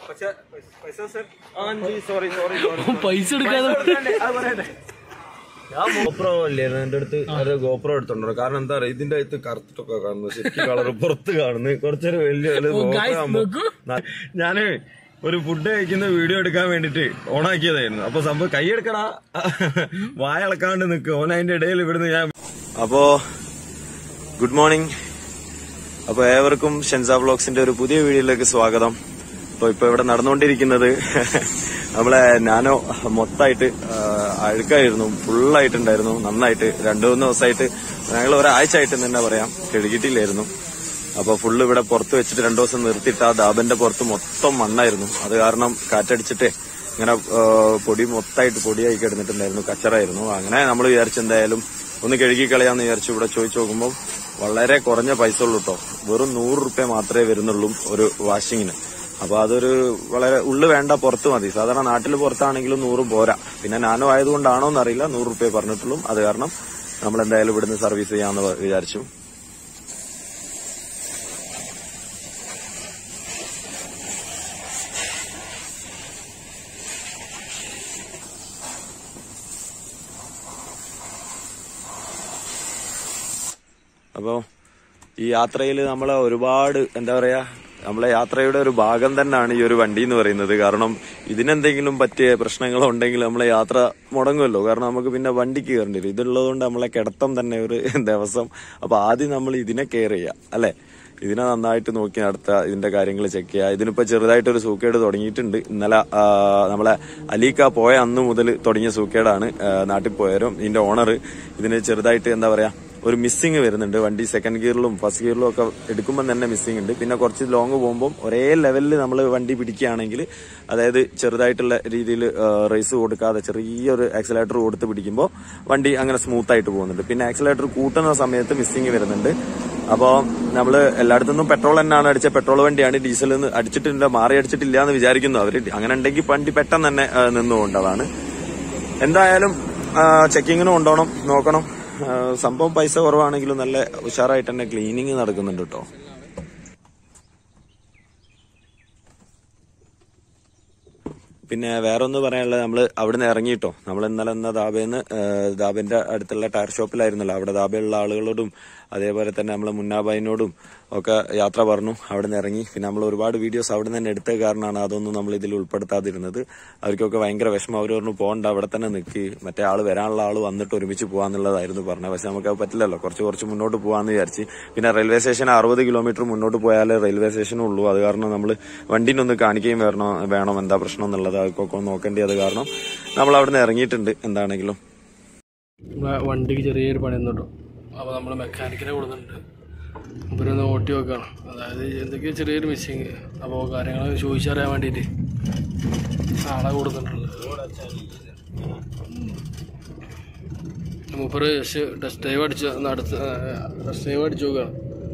Sorry sorry sorry പൈസ എടുക്കാതെ ഞാൻ ഗോപ്രോ അല്ലേ എന്റെ അടുത്ത് ഒരു ഗോപ്രോ എടുത്തോണ്ടോ കാരണം എന്താ പറയാ ഇതിന്റെ അകത്ത് കറുത്തിട്ടൊക്കെ കാണുന്നു ശരിക്കും കളർ പുറത്ത് കാണുന്നു കുറച്ചൊരു വലിയ ഒരു GoPro guys, ആകുമ്പോ നോക്കൂ. ന- ഞാന് ഒരു ഫുഡ് കഴിക്കുന്ന വീഡിയോ എടുക്കാൻ വേണ്ടിട്ട് ഓണാക്കിയതായിരുന്നു അപ്പൊ സംഭവം കൈയെടുക്കടാ വായ ഇളക്കാണ്ട് നിൽക്കും ഓൻ അതിന്റെ ഇടയിൽ ഇവിടുന്ന് ഞാൻ അപ്പോ ഗുഡ് മോർണിംഗ് അപ്പൊ ഏവർക്കും ഷെൻസ വ്ളോഗ്സിന്റെ ഒരു പുതിയ വീഡിയോയിലേക്ക് സ്വാഗതം അപ്പൊ ഇപ്പൊ ഇവിടെ നടന്നുകൊണ്ടിരിക്കുന്നത് നമ്മളെ നാനോ മൊത്തമായിട്ട് അഴുക്കായിരുന്നു ഫുള്ളായിട്ടുണ്ടായിരുന്നു നന്നായിട്ട് രണ്ടു മൂന്ന് ദിവസമായിട്ട് ഞങ്ങൾ ഒരാഴ്ച ആയിട്ട് തന്നെ പറയാം കഴുകിയിട്ടില്ലായിരുന്നു അപ്പൊ ഫുള്ള് ഇവിടെ പുറത്ത് വെച്ചിട്ട് രണ്ടു ദിവസം നിർത്തിയിട്ട് ആ ദാബന്റെ പുറത്ത് മൊത്തം മണ്ണായിരുന്നു അത് കാരണം കാറ്റടിച്ചിട്ട് ഇങ്ങനെ ആ, പൊടി മൊത്തമായിട്ട് പൊടിയായി കിടന്നിട്ടുണ്ടായിരുന്നു കച്ചറായിരുന്നു അങ്ങനെ നമ്മൾ വിചാരിച്ചു എന്തായാലും ഒന്ന് കഴുകി കളയാന്ന് വിചാരിച്ചു ഇവിടെ ചോദിച്ചു നോക്കുമ്പോൾ വളരെ കുറഞ്ഞ പൈസ ഉള്ളൂ കേട്ടോ വെറും നൂറ് റുപ്യ മാത്രമേ വരുന്നുള്ളൂ ഒരു വാഷിങ്ങിന് അപ്പൊ അതൊരു വളരെ ഉള്ളു വേണ്ട പുറത്ത് മതി സാധാരണ നാട്ടിൽ പുറത്താണെങ്കിലും നൂറും പോരാ പിന്നെ നാനോ ആയതുകൊണ്ടാണോ എന്നറിയില്ല നൂറ് റുപ്യ പറഞ്ഞിട്ടുള്ളൂ അത് കാരണം നമ്മൾ എന്തായാലും ഇവിടുന്ന് സർവീസ് ചെയ്യാമെന്ന് വിചാരിച്ചു അപ്പോ ഈ യാത്രയിൽ നമ്മളെ ഒരുപാട് എന്താ പറയാ നമ്മളെ യാത്രയുടെ ഒരു ഭാഗം തന്നെയാണ് ഈ ഒരു വണ്ടി എന്ന് പറയുന്നത് കാരണം ഇതിനെന്തെങ്കിലും പറ്റിയ പ്രശ്നങ്ങളോ ഉണ്ടെങ്കിൽ നമ്മളെ യാത്ര മുടങ്ങുമല്ലോ കാരണം നമുക്ക് പിന്നെ വണ്ടിക്ക് കയറേണ്ടി വരും ഇതുള്ളതുകൊണ്ട് നമ്മളെ കിടത്തം തന്നെ ഒരു ദിവസം അപ്പൊ ആദ്യം നമ്മൾ ഇതിനെ കെയർ ചെയ്യുക അല്ലെ ഇതിനെ നന്നായിട്ട് നോക്കി നടത്തുക ഇതിന്റെ കാര്യങ്ങൾ ചെക്ക് ചെയ്യുക ഇതിനിപ്പോ ചെറുതായിട്ട് ഒരു സൂക്കേട് തുടങ്ങിയിട്ടുണ്ട് ഇന്നലെ ആ, നമ്മളെ അലീക്ക പോയ അന്ന് മുതൽ തുടങ്ങിയ സൂക്കേടാണ് ആ, നാട്ടിൽ പോയാലും ഇതിന്റെ ഓണർ ഇതിന് ചെറുതായിട്ട് എന്താ പറയാ ഒരു മിസ്സിങ് വരുന്നുണ്ട് വണ്ടി സെക്കൻഡ് ഗിയറിലും ഫസ്റ്റ് ഗിയറിലും ഒക്കെ എടുക്കുമ്പോൾ തന്നെ മിസ്സിങ് ഉണ്ട് പിന്നെ കുറച്ച് ലോങ് പോകുമ്പോൾ ഒരേ ലെവലിൽ നമ്മൾ വണ്ടി പിടിക്കുകയാണെങ്കിൽ അതായത് ചെറുതായിട്ടുള്ള രീതിയിൽ റേസ് കൊടുക്കാതെ ചെറിയൊരു ആക്സിലേറ്റർ കൊടുത്ത് പിടിക്കുമ്പോൾ വണ്ടി അങ്ങനെ സ്മൂത്ത് ആയിട്ട് പോകുന്നുണ്ട് പിന്നെ ആക്സിലേറ്റർ കൂട്ടുന്ന സമയത്ത് മിസ്സിങ് വരുന്നുണ്ട് അപ്പോൾ നമ്മൾ എല്ലായിടത്തുനിന്നും പെട്രോൾ തന്നെയാണ് അടിച്ച പെട്രോൾ വണ്ടിയാണ് ഡീസൽ അടിച്ചിട്ടില്ല മാറി അടിച്ചിട്ടില്ല എന്ന് വിചാരിക്കുന്നു അവര് അങ്ങനെ ഉണ്ടെങ്കിൽ വണ്ടി പെട്ടെന്ന് തന്നെ ആ, നിന്നുകൊണ്ടതാണ് എന്തായാലും ചെക്കിങ്ങിനും കൊണ്ടോണം നോക്കണം ആ, സംഭവം പൈസ കുറവാണെങ്കിലും നല്ല ഉഷാറായിട്ട് തന്നെ ക്ലീനിങ് നടക്കുന്നുണ്ട് കേട്ടോ പിന്നെ വേറെ ഒന്ന് പറയാനുള്ളത് നമ്മൾ അവിടുന്ന് ഇറങ്ങിയിട്ടോ നമ്മൾ ഇന്നലെ എന്ന ദാബേന്ന് ദാബിന്റെ അടുത്തുള്ള ടയർ ഷോപ്പിലായിരുന്നല്ലോ അവിടെ ദാബയുള്ള ആളുകളോടും അതേപോലെ തന്നെ നമ്മളെ മുന്നാബായിനോടും ഒക്കെ യാത്ര പറഞ്ഞു അവിടെ നിന്ന് ഇറങ്ങി പിന്നെ നമ്മൾ ഒരുപാട് വീഡിയോസ് അവിടെ നിന്ന് തന്നെ എടുത്ത കാരണമാണ് അതൊന്നും നമ്മൾ ഇതിൽ ഉൾപ്പെടുത്താതിരുന്നത് അവർക്കൊക്കെ ഭയങ്കര വിഷമം അവർ പറഞ്ഞു പോകണ്ട അവിടെ തന്നെ നിൽക്ക് മറ്റേ ആള് വരാനുള്ള ആള് വന്നിട്ട് ഒരുമിച്ച് പോകാന്നുള്ളതായിരുന്നു പറഞ്ഞത് പക്ഷെ നമുക്ക് അത് പറ്റില്ലല്ലോ കുറച്ച് കുറച്ച് മുന്നോട്ട് പോകാന്ന് വിചാരിച്ച് പിന്നെ റെയിൽവേ സ്റ്റേഷൻ അറുപത് കിലോമീറ്റർ മുന്നോട്ട് പോയാലേ റെയിൽവേ സ്റ്റേഷനും ഉള്ളൂ അത് കാരണം നമ്മൾ വണ്ടിനൊന്ന് കാണിക്കുകയും വരണം വേണം എന്താ പ്രശ്നം എന്നുള്ളത് അതൊക്കെ ഒന്ന് നോക്കേണ്ടത് കാരണം നമ്മൾ അവിടെ നിന്ന് ഇറങ്ങിയിട്ടുണ്ട് എന്താണെങ്കിലും നമ്മളെ വണ്ടിക്ക് ചെറിയൊരു പണി കേട്ടോ അപ്പോൾ നമ്മൾ മെക്കാനിക്കിനെ കൊടുക്കുന്നുണ്ട് ഇവരൊന്ന് ഓട്ടി വെക്കണം അതായത് എന്തൊക്കെയോ ചെറിയൊരു മിസ്സിങ് അപ്പോൾ കാര്യങ്ങൾ ചോദിച്ചറിയാൻ വേണ്ടിയിട്ട് ആളെ കൊടുത്തിട്ടുണ്ട് മൂപ്പര് ജസ്റ്റ് ടെസ്റ്റ് ഡ്രൈവ് അടിച്ച് അടുത്ത് ടെസ്റ്റ് ഡ്രൈവ് അടിച്ചു നോക്കുകയാണ്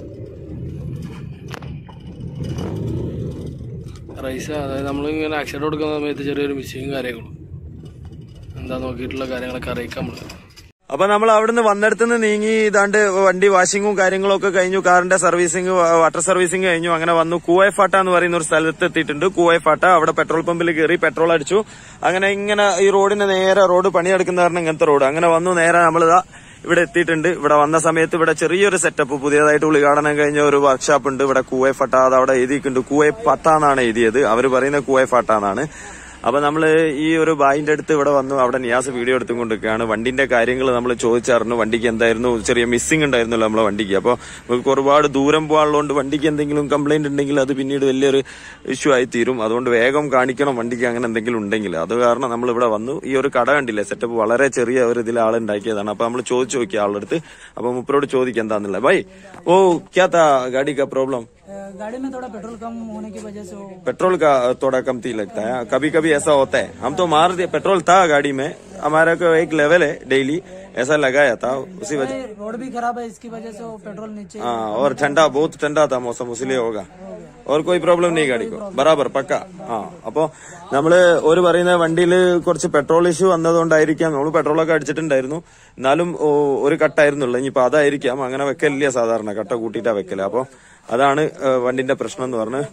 റൈസ് അതായത് നമ്മളിങ്ങനെ ആക്സിഡൻറ്റ് കൊടുക്കുന്ന സമയത്ത് ചെറിയൊരു മിസ്സിങ് കാര്യങ്ങളും എന്താ നോക്കിയിട്ടുള്ള കാര്യങ്ങളൊക്കെ അറിയിക്കാം നമ്മൾ അപ്പൊ നമ്മൾ അവിടുന്ന് വന്നിടത്തുനിന്ന് നീങ്ങി ഇതാണ്ട് വണ്ടി വാഷിങ്ങും കാര്യങ്ങളും ഒക്കെ കഴിഞ്ഞു കാറിന്റെ സർവീസിങ് വാട്ടർ സർവീസിങ് കഴിഞ്ഞു അങ്ങനെ വന്നു കൂവൈഫാട്ട എന്ന് പറയുന്ന ഒരു സ്ഥലത്ത് എത്തിയിട്ടുണ്ട് കൂവൈഫാട്ട അവിടെ പെട്രോൾ പമ്പിൽ കയറി പെട്രോൾ അടിച്ചു അങ്ങനെ ഇങ്ങനെ ഈ റോഡിന് നേരെ റോഡ് പണിയെടുക്കുന്ന കാരണം ഇങ്ങനത്തെ റോഡ് അങ്ങനെ വന്നു നേരെ നമ്മളിതാ ഇവിടെ എത്തിയിട്ടുണ്ട് ഇവിടെ വന്ന സമയത്ത് ഇവിടെ ചെറിയൊരു സെറ്റപ്പ് പുതിയതായിട്ട് ഉദ്ഘാടനം കഴിഞ്ഞ ഒരു വർക്ക്ഷോപ്പ് ഉണ്ട് ഇവിടെ കൂവൈഫട്ട അത് അവിടെ എഴുതിയിട്ടുണ്ട് കൂവൈ പട്ട എന്നാണ് എഴുതിയത് അവർ പറയുന്നത് കൂവൈഫാട്ട എന്നാണ് അപ്പൊ നമ്മള് ഈ ഒരു ബായിന്റെ അടുത്ത് ഇവിടെ വന്നു അവിടെ നിയാസ് വീഡിയോ എടുത്തുകൊണ്ടിരിക്കുകയാണ് വണ്ടിന്റെ കാര്യങ്ങൾ നമ്മൾ ചോദിച്ചറിഞ്ഞു വണ്ടിക്ക് എന്തായിരുന്നു ചെറിയ മിസ്സിംഗ് ഉണ്ടായിരുന്നല്ലോ നമ്മളെ വണ്ടിക്ക് അപ്പൊ നമുക്ക് ഒരുപാട് ദൂരം പോകാനുള്ളതുകൊണ്ട് വണ്ടിക്ക് എന്തെങ്കിലും കംപ്ലൈന്റ് ഉണ്ടെങ്കിൽ അത് പിന്നീട് വലിയൊരു ഇഷ്യൂ ആയി തീരും അതുകൊണ്ട് വേഗം കാണിക്കണം വണ്ടിക്ക് അങ്ങനെ എന്തെങ്കിലും ഉണ്ടെങ്കിൽ അത് കാരണം നമ്മൾ ഇവിടെ വന്നു ഈ ഒരു കട കണ്ടില്ലേ സെറ്റപ്പ് വളരെ ചെറിയ ഒരു ഇതിൽ ആളുണ്ടാക്കിയതാണ് അപ്പൊ നമ്മൾ ചോദിച്ചു നോക്കി ആളുടെ അടുത്ത് അപ്പൊ മുപ്പരോട് ചോദിക്കാം എന്താന്നുള്ളത് ബൈ ഓ ക്യാ താ ഗാഡി കാ പ്രോബ്ലം अ, गाड़ी में थोड़ा पेट्रोल कम होने की वजह से वो पेट्रोल का थोड़ा कमती लगता है कभी कभी ऐसा होता है हम तो मार दिए पेट्रोल था गाड़ी में हमारा को एक लेवल है डेली ऐसा लगाया था उसी वजह रोड भी खराब है इसकी वजह से वो पेट्रोल नीचे हाँ और ठंडा बहुत ठंडा था मौसम इसलिए होगा और कोई പ്രോബ്ലം नहीं गाड़ी को ബറാബർ പക്ക ആ അപ്പോ നമ്മള് ഒരു പറയുന്ന വണ്ടിയിൽ കുറച്ച് പെട്രോൾ ഇഷ്യൂ വന്നതുകൊണ്ടായിരിക്കാം നമ്മൾ പെട്രോളൊക്കെ അടിച്ചിട്ടുണ്ടായിരുന്നു എന്നാലും ഓ, ഒരു കട്ടായിരുന്നുള്ളൂ ഇനിയിപ്പോ അതായിരിക്കാം അങ്ങനെ വെക്കലില്ല സാധാരണ കട്ട കൂട്ടിയിട്ടാ വെക്കല് അപ്പൊ അതാണ് ഏ, വണ്ടിന്റെ പ്രശ്നം എന്ന് പറഞ്ഞ്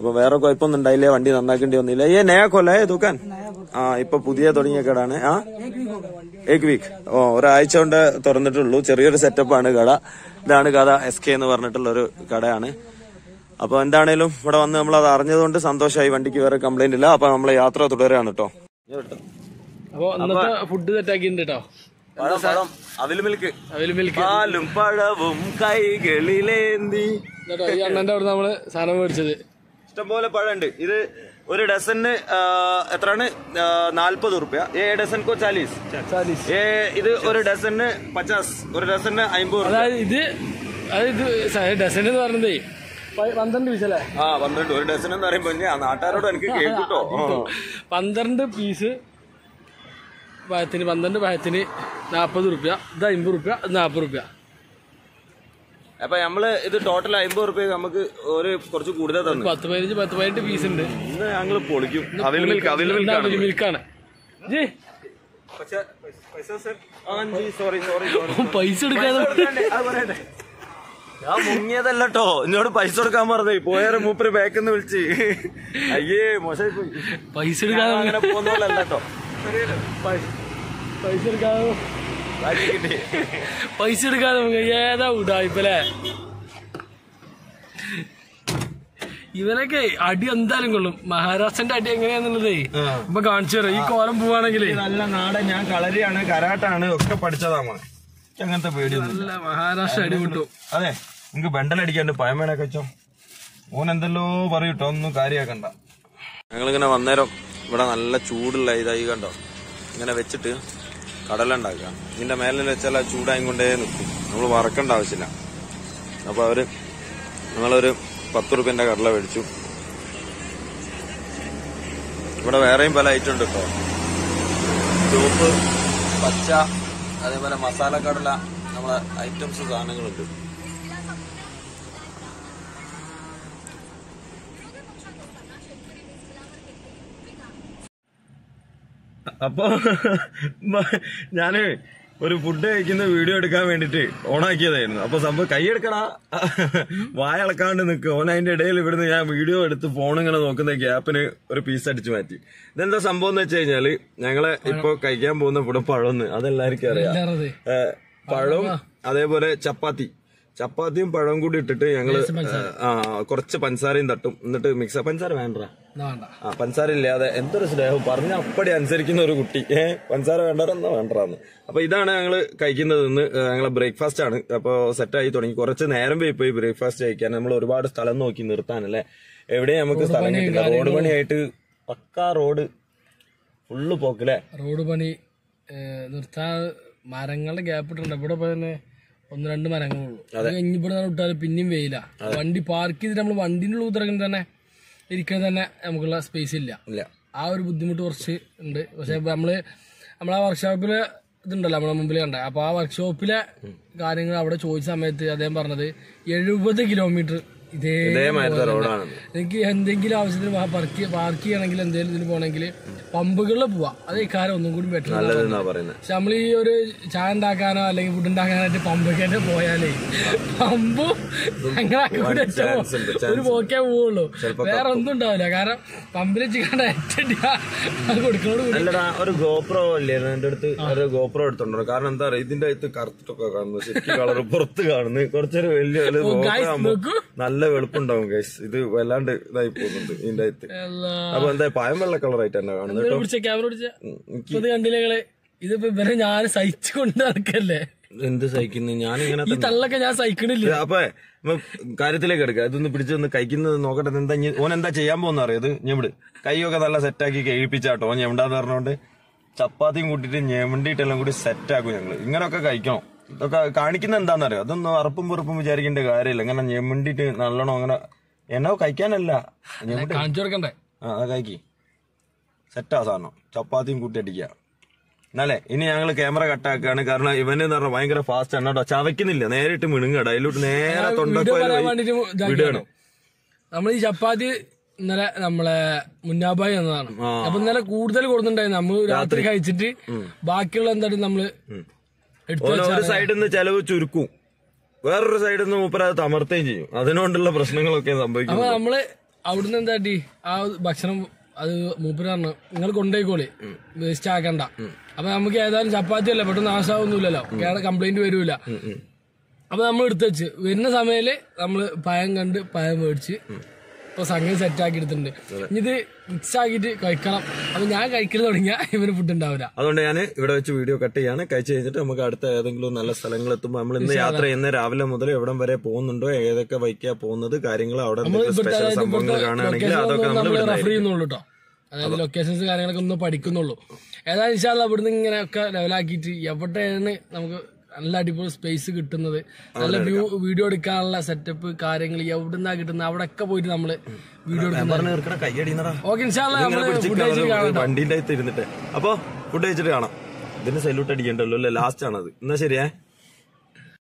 അപ്പൊ വേറെ കുഴപ്പമൊന്നും ഉണ്ടായില്ലേ വണ്ടി നന്നാക്കേണ്ടി വന്നില്ല ഏ നയാ കൊല്ലേ ദുക്കാൻ ആ ഇപ്പൊ പുതിയ തുടങ്ങിയ കടാണ് ആ ഏക് വീക്ക് ഓ ഒരാഴ്ച കൊണ്ട് തുറന്നിട്ടുള്ളൂ ചെറിയൊരു സെറ്റപ്പാണ് കട ഇതാണ് കഥ എസ് കെ എന്ന് പറഞ്ഞിട്ടുള്ള ഒരു കടയാണ് അപ്പൊ എന്താണേലും ഇവിടെ വന്ന് നമ്മൾ അത് അറിഞ്ഞതുകൊണ്ട് സന്തോഷമായി വണ്ടിക്ക് വേറെ കംപ്ലൈന്റ് ഇല്ല അപ്പൊ നമ്മളെ യാത്ര തുടരാണ് കേട്ടോ അപ്പൊ ഇന്നത്തെ ഫുഡ് സെറ്റാക്കിയിട്ടുണ്ട് കേട്ടോ പഴം പഴം അവിൽ മിൽക്ക് അതിൽ മിൽക്ക് പാലും പഴവും കൈകളിലേന്തി കേട്ടോ ഈ അണ്ണന്റെ അവിടെ നമ്മള് സാധനം മേടിച്ചത് ഇഷ്ടംപോലെ പഴമുണ്ട് ഇത് ഒരു ഡസന് എത്രയാണ് നാൽപ്പത് റുപ്യ ഏ ഡസൻ കോ ചാലീസ് ചാലീസ് ഏ ഇത് ഒരു ഡസന് പച്ചാസ് ഒരു ഡസന് അമ്പത് റുപ്യ അതായത് ഇത് അതായത് ഡസൻ എന്ന് പറഞ്ഞതേ പ- പന്ത്രണ്ട് പീസ് അല്ലേ ആ പന്ത്രണ്ട് ഒരു ഡസൻ എന്ന് പറയുമ്പോ ഞാൻ നാട്ടുകാരോട് എനിക്ക് കേൾക്കൂട്ടോ പന്ത്രണ്ട് പീസ് പഴത്തിന് പന്ത്രണ്ട് പഴത്തിന് നാൽപ്പത് റുപ്യ ഇത് അമ്പത് റുപ്യ ഇത് നാൽപ്പത് റുപ്യ അപ്പൊ നമ്മള് ഇത് ടോട്ടൽ അമ്പത് റുപ്യ നമുക്ക് ഒരു കുറച്ച് കൂടുതൽ തന്നു പത്ത് പതിനഞ്ച് പത്ത് പതിനെട്ട് പീസ് ഉണ്ട് ഇന്ന് ഞങ്ങള് പൊളിക്കും അവിൽ മിൽക്ക് അവിൽ മിൽക്ക് ആണ് മിൽക്കാണ് ജി സോറി സോറി സോറി പൈസ എടുക്കാതെ ഞാൻ മുങ്ങിയതല്ല കേട്ടോ എന്നോട് പൈസ കൊടുക്കാൻ പറഞ്ഞേ പോയാരെ മൂപ്പര് ബാക്കിന്ന് വിളിച്ച് അയ്യേ മോശമായി പോയി പൈസ ഞാൻ എടുക്കാതെ അങ്ങനെ പോകുന്ന പോലെ അല്ല കേട്ടോ പൈ- പൈസ എടുക്കാതെ ബാക്കി കിട്ടി പൈസ എടുക്കാതെ നമുക്ക് ഏതാ ഉടായിപ്പല്ലേ ഇവനൊക്കെ അടി എന്തായാലും കൊള്ളും മഹാരാഷ്ട്രന്റെ അടി എങ്ങനെയാന്നുള്ളതേ ഇപ്പൊ കാണിച്ചു തരാം ഈ കോലം പോവാണെങ്കിലേ നല്ല നാടൻ ഞാൻ കളരിയാണ് കരാട്ടാണ് ഒക്കെ പഠിച്ചതാ മോനെ എനിക്ക് അങ്ങനത്തെ പേടിയൊന്നും നല്ല മഹാരാഷ്ട്ര അടി കിട്ടും അതെ നിങ്ങക്ക് ബണ്ടലടിക്കാണ്ട് പഴമേനൊക്കെ വെച്ചോ ഓൻ എന്തെല്ലോ പറയൂട്ടോ ഒന്നും കാര്യാക്കണ്ട ഞങ്ങളിങ്ങനെ വന്നേരം ഇവിടെ നല്ല ചൂടുള്ള ഇതായി കണ്ടോ ഇങ്ങനെ വെച്ചിട്ട് കടല ഉണ്ടാക്കുക ഇതിന്റെ മേലെ വെച്ചാൽ ആ ചൂടായും കൊണ്ടേ നിൽക്കും നമ്മൾ വറക്കേണ്ട ആവശ്യമില്ല അപ്പൊ അവര് ഞങ്ങളൊരു പത്ത് റുപ്യന്റെ കടല മേടിച്ചു ഇവിടെ വേറെയും പല ഐറ്റം ഉണ്ട് കേട്ടോ ചുവപ്പ് പച്ച അതേപോലെ മസാല കടല നമ്മളെ ഐറ്റംസ് സാധനങ്ങളുണ്ട് അപ്പൊ ഞാന് ഒരു ഫുഡ് കഴിക്കുന്ന വീഡിയോ എടുക്കാൻ വേണ്ടിട്ട് ഓണാക്കിയതായിരുന്നു അപ്പൊ സംഭവം കൈയെടുക്കണ വായ അളക്കാണ്ട് നിൽക്കുക ഓൻ അതിന്റെ ഇടയിൽ ഇവിടുന്ന് ഞാൻ വീഡിയോ എടുത്ത് ഫോൺ ഇങ്ങനെ നോക്കുന്ന ഗ്യാപ്പിന് ഒരു പീസ് അടിച്ചു മാറ്റി ഇതെന്താ സംഭവം എന്ന് വെച്ച് കഴിഞ്ഞാല് ഞങ്ങളെ ഇപ്പൊ കഴിക്കാൻ പോകുന്ന ഇവിടെ പഴമെന്ന് അതെല്ലാവർക്കും അറിയാം ഇല്ലാറത് ഏ, പഴവും അതേപോലെ ചപ്പാത്തി ചപ്പാത്തിയും പഴവും കൂടി ഇട്ടിട്ട് ഞങ്ങള് ആ കുറച്ച് പഞ്ചസാരയും തട്ടും എന്നിട്ട് മിക്സ് പഞ്ചസാര വേണ്ട വേണ്ട ആ പഞ്ചസാര ഇല്ലാതെ എന്തൊരു സ്നേഹം പറഞ്ഞ അപ്പടി അനുസരിക്കുന്ന ഒരു കുട്ടി ഏ പഞ്ചസാര വേണ്ടവരെന്നാ വേണ്ടറാന്ന് അപ്പൊ ഇതാണ് ഞങ്ങള് കഴിക്കുന്നത് ഇന്ന് ഏ, ഞങ്ങളെ ബ്രേക്ക്ഫാസ്റ്റ് ആണ് അപ്പൊ സെറ്റായി തുടങ്ങി കുറച്ച് നേരം പോയി പോയി ബ്രേക്ക്ഫാസ്റ്റ് കഴിക്കാൻ നമ്മൾ ഒരുപാട് സ്ഥലം നോക്കി നിർത്താനല്ലേ എവിടെ നമുക്ക് സ്ഥലം കിട്ടില്ല റോഡ് പണിയായിട്ട് പക്കാ റോഡ് ഫുള്ള് പോക്കല്ലേ റോഡ് പണി ഏഹ്, നിർത്താൻ മരങ്ങളുടെ ഗ്യാപ്പ് ഇട്ടുണ്ട് ഇവിടെ ഇപ്പൊ തന്നെ ഒന്ന് രണ്ട് മരങ്ങളുള്ളൂ അത് കഴിഞ്ഞ് ഇവിടെ നിന്ന് വിട്ടാൽ പിന്നെയും വെയില വണ്ടി പാർക്ക് ചെയ്തിട്ട് നമ്മൾ വണ്ടിന്റെ ഉള്ളിൽ ഉത്തരගෙන തന്നെ ഇരിക്കാൻ തന്നെ നമുക്കുള്ള സ്പേസ് ഇല്ല ഇല്ല ആ ഒരു ബുദ്ധിമുട്ട് കുറച്ച് ഉണ്ട് പക്ഷെ ഇപ്പൊ നമ്മള് നമ്മളെ വർക്ക്ഷോപ്പില് ഇതുണ്ടല്ലോ നമ്മളെ മുമ്പിൽ കണ്ട അപ്പൊ ആ വർക്ക്ഷോപ്പിലെ കാര്യങ്ങൾ അവിടെ ചോദിച്ച സമയത്ത് അദ്ദേഹം പറഞ്ഞത് എഴുപത് കിലോമീറ്റർ ഇതേ ഇതേമാതിരത്തെ റോഡാണ് എനിക്ക് എന്തെങ്കിലും ആവശ്യത്തിന് പാർക്ക് പാർക്ക് ചെയ്യണമെങ്കിൽ എന്തെങ്കിലും ഇതിന് പോകണമെങ്കിൽ പമ്പുകളിൽ പോവാം അത് ഈ കാര്യം ഒന്നും കൂടി ബെറ്റർ നല്ലതെന്നാ പറയുന്നത് പക്ഷെ നമ്മൾ ഈ ഒരു ചായ ഉണ്ടാക്കാനോ അല്ലെങ്കിൽ ഫുഡ് ഉണ്ടാക്കാനായിട്ട് പമ്പൊക്കെ പോയാലേ പമ്പ് ഞങ്ങളെ കൂടെ chance ഉണ്ട്, chance ഒരു പോക്കേ പോവുള്ളൂ വേറെ ഒന്നും ഉണ്ടാവില്ല കാരണം പമ്പിൽ ചിക്കണ്ട അത് കൊടുക്കണോട് കൂടി അല്ലടാ ഒരു ഗോപ്രോ അല്ലേ എന്റെ അടുത്ത് ഒരു ഗോപ്രോ എടുത്തോണ്ടോ കാരണം എന്താ പറയാ ഇതിന്റെ അകത്ത് കറുത്തിട്ടൊക്കെ കാണുന്നു ശരിക്കും കളർ പുറത്ത് കാണുന്നു കുറച്ചൊരു വലിയ ഒരു GoPro guys, ആകുമ്പോ നോക്കൂ. നല്ല വെളുപ്പുണ്ടാവും ഗൈസ് ഇത് വല്ലാണ്ട് ഇതായി പോകുന്നുണ്ട് ഇതിന്റെ അകത്ത് അല്ലാ. അപ്പൊ എന്താ പായം വെള്ള കളർ ആയിട്ട് തന്നെ കാണുന്നത് ഇവരെ പിടിച്ച ക്യാമറ പിടിച്ച ഇപ്പൊ ഇത് കണ്ടില്ലേ നിങ്ങള് ഇതിപ്പോ ഇവരെ ഞാൻ സഹിച്ചു കൊണ്ട് നടക്കല്ലേ എന്ത് സഹിക്കുന്നു ഞാനിങ്ങനെ ഈ തള്ളൊക്കെ ഞാൻ സഹിക്കണില്ല അപ്പൊ നമ്മ കാര്യത്തിലേക്ക് എടുക്കുക ഇതൊന്ന് പിടിച്ചൊന്ന് കഴിക്കുന്നത് നോക്കട്ടെ ഇത് എന്താ ഇനി- ഓൻ എന്താ ചെയ്യാൻ പോകുന്ന അറിയത് ഞെവിട് കൈയൊക്കെ നല്ല സെറ്റാക്കി കഴിപ്പിച്ചാട്ടോ ഓൻ ഞെവിടാന്ന് പറഞ്ഞോണ്ട് ചപ്പാത്തിയും കൂട്ടിട്ട് ഞെവണ്ടിട്ടെല്ലാം കൂടി സെറ്റാക്കും ഞങ്ങള് ഇങ്ങനൊക്കെ കഴിക്കണം ഇതൊക്കെ കാണിക്കുന്ന എന്താണെന്നറിയോ അതൊന്നും അറപ്പും വെറുപ്പും വിചാരിക്കേണ്ട കാര്യമില്ല ഇങ്ങനെ ഞെവണ്ടിട്ട് നല്ലോണം അങ്ങനെ എന്നോ കഴിക്കാനല്ല ഞെവിട് കാണിച്ചു കൊടുക്കണ്ടേ ആ അത് കഴിക്കി സെറ്റാ സാധനം ചപ്പാത്തിയും കൂട്ടി അടിക്കുക എന്നാലേ ഇനി ഞങ്ങൾ ക്യാമറ കട്ടാക്കാണ് കാരണം ഇവന് എന്ന് പറഞ്ഞാൽ ഭയങ്കര ഫാസ്റ്റ് ആണ് കേട്ടോ ചവയ്ക്കുന്നില്ല നേരിട്ട് മിണുങ്ങട അതിലോട്ട് നേരെ വീഡിയോ തൊണ്ടക്കോയിൽ പറയാൻ പോയി വേണ്ടിട്ട് വിടുകയാണ് ഇതാക്കിയാണ് നമ്മൾ ഈ ചപ്പാത്തി ഇന്നലെ നമ്മളെ മുന്നാബായി എന്നതാണ് അപ്പൊ ഇന്നലെ കൂടുതൽ കൊടുത്തിട്ടുണ്ടായിരുന്നു നമ്മൾ രാത്രി കഴിച്ചിട്ട് ബാക്കിയുള്ള എന്തായാലും നമ്മള് എടുത്തു ഓരോ ഒരു സൈഡിൽ നിന്ന് ചെലവ് ചുരുക്കും വേറൊരു സൈഡിൽ നിന്ന് മൂപ്പര അത് തമർത്തുകയും ചെയ്യും അതിനോണ്ടുള്ള പ്രശ്നങ്ങളൊക്കെ സംഭവിക്കും അപ്പൊ നമ്മള് അവിടുന്ന് എന്താട്ടി ആ ഭക്ഷണം അത് മൂപ്പര് പറഞ്ഞു നിങ്ങൾ കൊണ്ടുപോയിക്കോളി വേസ്റ്റ് ആക്കണ്ട അപ്പൊ നമുക്ക് ഏതായാലും ചപ്പാത്തി അല്ല പെട്ടെന്ന് നാശാവൊന്നുമില്ലല്ലോ കേടെ കംപ്ലൈന്റ് വരൂല അപ്പൊ നമ്മൾ എടുത്തു വെച്ച് വരുന്ന സമയത്ത് നമ്മള് പഴം കണ്ട് പഴം മേടിച്ച് ഇപ്പൊ സംഗതി സെറ്റ് ആക്കി എടുത്തിട്ടുണ്ട് ഇനി ഇത് മിക്സ് ആക്കിയിട്ട് കഴിക്കണം അപ്പൊ ഞാൻ കഴിക്കൽ തുടങ്ങിയ ഇവന് ഫുഡ് ഉണ്ടാവില്ല അതുകൊണ്ട് ഞാൻ ഇവിടെ വെച്ച് വീഡിയോ കട്ട് ചെയ്യാണ് കഴിച്ച് കഴിഞ്ഞിട്ട് നമുക്ക് അടുത്ത ഏതെങ്കിലും നല്ല സ്ഥലങ്ങൾ എത്തുമ്പോൾ നമ്മൾ ഇന്ന് യാത്ര ചെയ്യുന്ന രാവിലെ മുതൽ എവിടം വരെ പോകുന്നുണ്ടോ ഏതൊക്കെ വൈക്കാ പോകുന്നത് കാര്യങ്ങൾ അവിടെ എന്തൊക്കെ സ്പെഷ്യൽ സംഭവങ്ങൾ കാണുകയാണെങ്കിൽ അതൊക്കെ നമ്മൾ നമ്മൾ ഇവിടെ റെഫർ ചെയ്യുന്നുള്ളൂ കേട്ടോ അതായത് ലൊക്കേഷൻസ് കാര്യങ്ങളൊക്കെ ഒന്ന് പഠിക്കുന്നുള്ളൂ ഏതായാലും ഇൻഷാല്ല ഇവിടുന്ന് ഇങ്ങനെയൊക്കെ ലെവലാക്കിയിട്ട് എവിടെയാണ് നമുക്ക് നല്ല അടിപൊളി സ്പേസ് കിട്ടുന്നത് നല്ല വ്യൂ വീഡിയോ എടുക്കാനുള്ള സെറ്റപ്പ് കാര്യങ്ങൾ എവിടുന്നാ കിട്ടുന്നത് അവിടെയൊക്കെ പോയിട്ട് നമ്മള് വീഡിയോ എടുക്കുന്നത് പറഞ്ഞു തീർക്കണ കയ്യടിന്നടാ ഓക്കെ ഇൻഷാല്ല ഇങ്ങനെ നമ്മള് പിടിച്ച് ഫുഡ് കഴിച്ച് കാണാം. കാണാം വണ്ടീന്റെ അകത്ത് ഇരുന്നിട്ട് അപ്പൊ ഫുഡ് കഴിച്ചിട്ട് കാണാം ഇതിന് സല്യൂട്ട് അടിക്കണ്ടല്ലോ അല്ലേ ലാസ്റ്റ് ആണത് എന്നാ ശരിയേ